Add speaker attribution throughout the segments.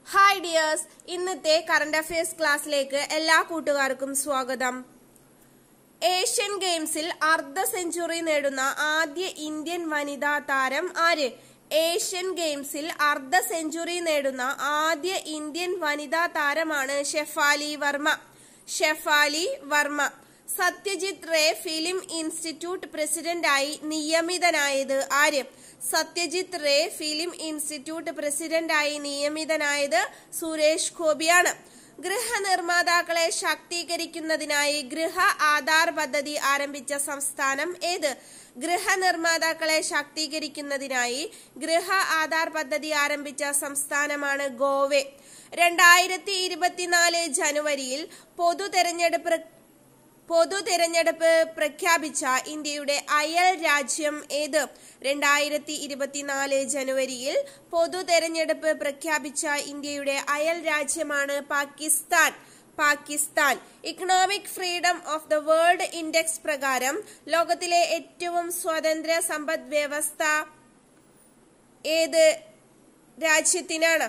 Speaker 1: hi dears ഇന്നത്തെ current affairs ക്ലാസ്സിലേക്ക് എല്ലാ കൂട്ടുകാർക്കും സ്വാഗതം ഏഷ്യൻ ഗെയിംസിൽ അർദ്ധ സെഞ്ചുറി നേടുന്ന ആദ്യ ഇന്ത്യൻ വനിതാ താരം ആര് ഏഷ്യൻ ഗെയിംസിൽ അർദ്ധ സെഞ്ചുറി നേടുന്ന ആദ്യ ഇന്ത്യൻ വനിതാ താരമാണ് ഷെഫാലി വർമ്മ ഷെഫാലി വർമ്മ സത്യജിത് റേ ഫിലിം ഇൻസ്റ്റിറ്റ്യൂട്ട് പ്രസിഡന്റായി നിയമിതനായത് ആര് സത്യജിത് റേ ഫിലിം ഇൻസ്റ്റിറ്റ്യൂട്ട് പ്രസിഡന്റായി നിയമിതനായത് സുരേഷ് ഗോപിയാണ് ഗൃഹനിർമ്മാതാക്കളെ ശാക്തീകരിക്കുന്നതിനായി ഗൃഹ ആധാർ പദ്ധതി ആരംഭിച്ച സംസ്ഥാനം ഏത് ഗൃഹനിർമ്മാതാക്കളെ ശാക്തീകരിക്കുന്നതിനായി ഗൃഹ ആധാർ പദ്ധതി ആരംഭിച്ച സംസ്ഥാനമാണ് ഗോവെ രണ്ടായിരത്തി ഇരുപത്തിനാല് ജനുവരിയിൽ പൊതു തെരഞ്ഞെടുപ്പ് പൊതു തിരഞ്ഞെടുപ്പ് പ്രഖ്യാപിച്ച ഇന്ത്യയുടെ അയൽ രാജ്യം ഏത് രണ്ടായിരത്തി ഇരുപത്തിനാല് ജനുവരിയിൽ പൊതു തെരഞ്ഞെടുപ്പ് പ്രഖ്യാപിച്ച ഇന്ത്യയുടെ അയൽ രാജ്യമാണ് Pakistan Pakistan economic freedom of the world index പ്രകാരം ലോകത്തിലെ ഏറ്റവും സ്വതന്ത്ര സമ്പദ് വ്യവസ്ഥ ഏത് രാജ്യത്തിനാണ്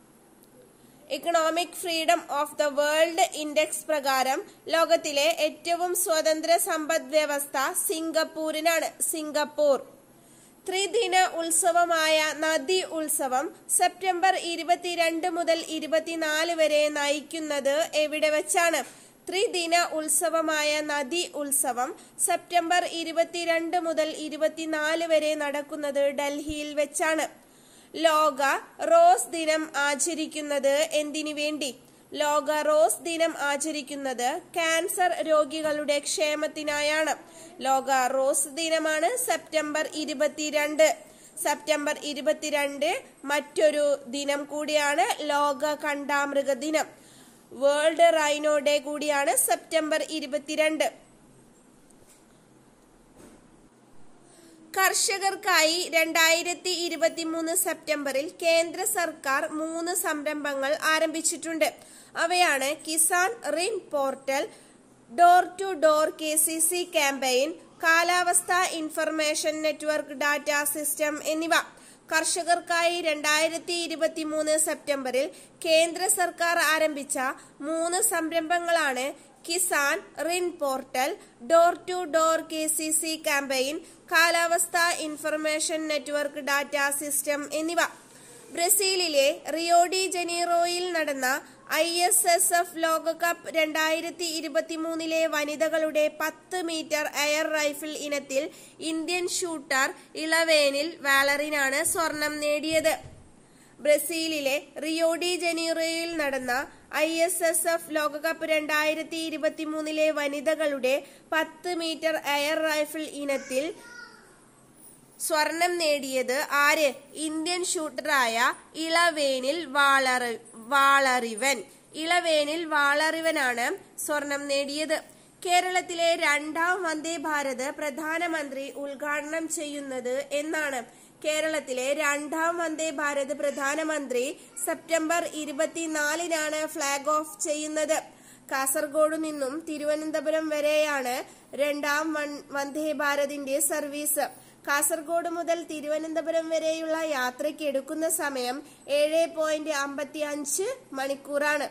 Speaker 1: economic freedom of the world index പ്രകാരം ലോകത്തിലെ ഏറ്റവും സ്വതന്ത്ര സമ്പദ് വ്യവസ്ഥ സിംഗപ്പൂരിനാണ് സിംഗപ്പൂർ ത്രിദിന ഉത്സവമായ നദി ഉത്സവം സെപ്റ്റംബർ ഇരുപത്തിരണ്ട് മുതൽ ഇരുപത്തിനാല് വരെ നയിക്കുന്നത് എവിടെ വെച്ചാണ് ത്രിദിന ഉത്സവമായ നദി ഉത്സവം സെപ്റ്റംബർ ഇരുപത്തിരണ്ട് മുതൽ ഇരുപത്തിനാല് വരെ നടക്കുന്നത് ഡൽഹിയിൽ വെച്ചാണ് ലോക റോസ് ദിനം ആചരിക്കുന്നത് എന്തിനു വേണ്ടി ലോക റോസ് ദിനം ആചരിക്കുന്നത് ക്യാൻസർ രോഗികളുടെ ക്ഷേമത്തിനായാണ് ലോക റോസ് ദിനമാണ് സെപ്റ്റംബർ ഇരുപത്തിരണ്ട് സെപ്റ്റംബർ ഇരുപത്തിരണ്ട് മറ്റൊരു ദിനം കൂടിയാണ് ലോക കണ്ടാമൃഗ ദിനം വേൾഡ് റൈനോ ഡേ കൂടിയാണ് സെപ്റ്റംബർ ഇരുപത്തിരണ്ട് കർഷകർക്കായി രണ്ടായിരത്തി ഇരുപത്തിമൂന്ന് സെപ്റ്റംബറിൽ കേന്ദ്ര സർക്കാർ മൂന്ന് സംരംഭങ്ങൾ ആരംഭിച്ചിട്ടുണ്ട് അവയാണ് Kisan Rin portal door to door K C C campaign കാലാവസ്ഥ ഇൻഫർമേഷൻ നെറ്റ്വർക്ക് ഡാറ്റ സിസ്റ്റം എന്നിവ കർഷകർക്കായി രണ്ടായിരത്തി ഇരുപത്തി മൂന്ന് സെപ്റ്റംബറിൽ കേന്ദ്ര സർക്കാർ ആരംഭിച്ച മൂന്ന് സംരംഭങ്ങളാണ് Kisan Rin portal door to door K C C campaign കാലാവസ്ഥ ഇൻഫർമേഷൻ നെറ്റ്വർക്ക് ഡാറ്റ സിസ്റ്റം എന്നിവ ബ്രസീലിലെ റിയോഡി ജനീറോയിൽ നടന്ന ഐ എസ് എസ് എഫ് ലോകകപ്പ് രണ്ടായിരത്തി ഇരുപത്തിമൂന്നിലെ വനിതകളുടെ പത്ത് മീറ്റർ എയർ റൈഫിൾ ഇനത്തിൽ ഇന്ത്യൻ ഷൂട്ടർ ഇളവേനിൽ വാലറിനാണ് സ്വർണം നേടിയത് ബ്രസീലിലെ റിയോഡി ജനീറോയിൽ നടന്ന ഐ എസ് എസ് എഫ് ലോകകപ്പ് രണ്ടായിരത്തി ഇരുപത്തിമൂന്നിലെ വനിതകളുടെ പത്ത് മീറ്റർ എയർ റൈഫിൾ ഇനത്തിൽ സ്വർണം നേടിയത് ആര് ഇന്ത്യൻ ഷൂട്ടറായ ഇളവേനിൽ വാളറി വാളറിവൻ ഇളവേനിൽ വാളറിവനാണ് സ്വർണം നേടിയത് കേരളത്തിലെ രണ്ടാം വന്ദേ ഭാരത് പ്രധാനമന്ത്രി ഉദ്ഘാടനം ചെയ്യുന്നത് എന്നാണ് കേരളത്തിലെ രണ്ടാം വന്ദേ ഭാരത് പ്രധാനമന്ത്രി സെപ്റ്റംബർ ഇരുപത്തിനാലിനാണ് ഫ്ളാഗ് ഓഫ് ചെയ്യുന്നത് കാസർഗോഡ് നിന്നും തിരുവനന്തപുരം വരെയാണ് രണ്ടാം വന്ദേ ഭാരതിന്റെ സർവീസ് കാസർഗോഡ് മുതൽ തിരുവനന്തപുരം വരെയുള്ള യാത്രയ്ക്ക് എടുക്കുന്ന സമയം ഏഴ് പോയിന്റ് അമ്പത്തി അഞ്ച് മണിക്കൂറാണ്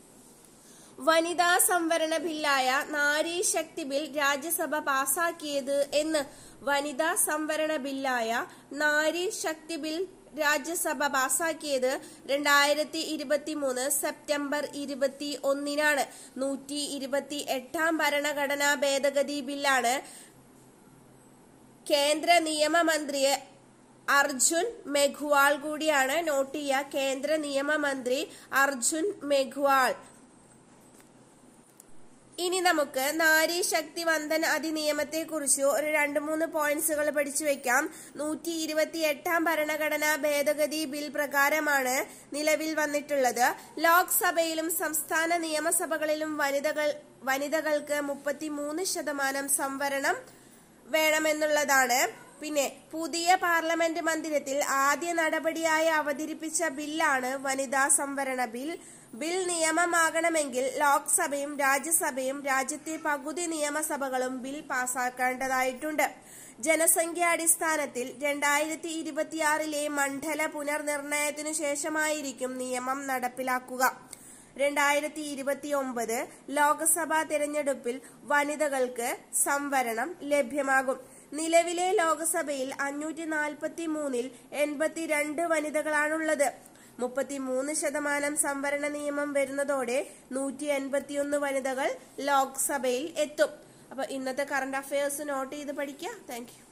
Speaker 1: വനിതാ സംവരണ ബില്ലായ നാരി ശക്തി ബിൽ രാജ്യസഭ പാസാക്കിയത് എന്ന് വനിതാ സംവരണ ബില്ലായ നാരി ശക്തി ബിൽ രാജ്യസഭ പാസാക്കിയത് രണ്ടായിരത്തി ഇരുപത്തി മൂന്ന് സെപ്റ്റംബർ ഇരുപത്തി ഒന്നിനാണ് നൂറ്റി ഇരുപത്തി എട്ടാം ഭരണഘടനാ ഭേദഗതി ബില്ലാണ് കേന്ദ്ര നിയമമന്ത്രി അർജുൻ മെഘ്വാൾ കൂടിയാണ് നോട്ട് ചെയ്യുക കേന്ദ്ര നിയമമന്ത്രി അർജുൻ മെഘ്വാൾ ഇനി നമുക്ക് നാരി ശക്തി വന്ദൻ അധിനിയമത്തെ കുറിച്ച് ഒരു രണ്ട് മൂന്ന് പോയിന്റ്സുകൾ പഠിച്ചു വെക്കാം നൂറ്റി ഇരുപത്തി എട്ടാം ഭരണഘടനാ ഭേദഗതി ബിൽ പ്രകാരമാണ് നിലവിൽ വന്നിട്ടുള്ളത് ലോക്സഭയിലും സംസ്ഥാന നിയമസഭകളിലും വനിതകൾ വനിതകൾക്ക് മുപ്പത്തിമൂന്ന് ശതമാനം സംവരണം വേണമെന്നുള്ളതാണ് പിന്നെ പുതിയ പാർലമെന്റ് മന്ദിരത്തിൽ ആദ്യ നടപടിയായി അവതരിപ്പിച്ച ബില്ലാണ് വനിതാ സംവരണ ബിൽ ബിൽ നിയമമാകണമെങ്കിൽ ലോക്സഭയും രാജ്യസഭയും രാജ്യത്തെ പകുതി നിയമസഭകളും ബിൽ പാസാക്കേണ്ടതായിട്ടുണ്ട് ജനസംഖ്യാടിസ്ഥാനത്തിൽ രണ്ടായിരത്തി ഇരുപത്തിയാറിലെ മണ്ഡല പുനർനിർണയത്തിനു ശേഷമായിരിക്കും നിയമം നടപ്പിലാക്കുക രണ്ടായിരത്തി ഇരുപത്തി ഒമ്പത് ലോക്സഭാ തെരഞ്ഞെടുപ്പിൽ വനിതകൾക്ക് സംവരണം ലഭ്യമാകും നിലവിലെ ലോക്സഭയിൽ അഞ്ഞൂറ്റി നാൽപ്പത്തി മൂന്നിൽ എൺപത്തിരണ്ട് വനിതകളാണുള്ളത് മുപ്പത്തിമൂന്ന് ശതമാനം സംവരണ നിയമം വരുന്നതോടെ നൂറ്റി എൺപത്തിയൊന്ന് വനിതകൾ ലോക്സഭയിൽ എത്തും അപ്പൊ ഇന്നത്തെ കറണ്ട് അഫയേഴ്സ് നോട്ട് ചെയ്ത് പഠിക്കുക താങ്ക് യു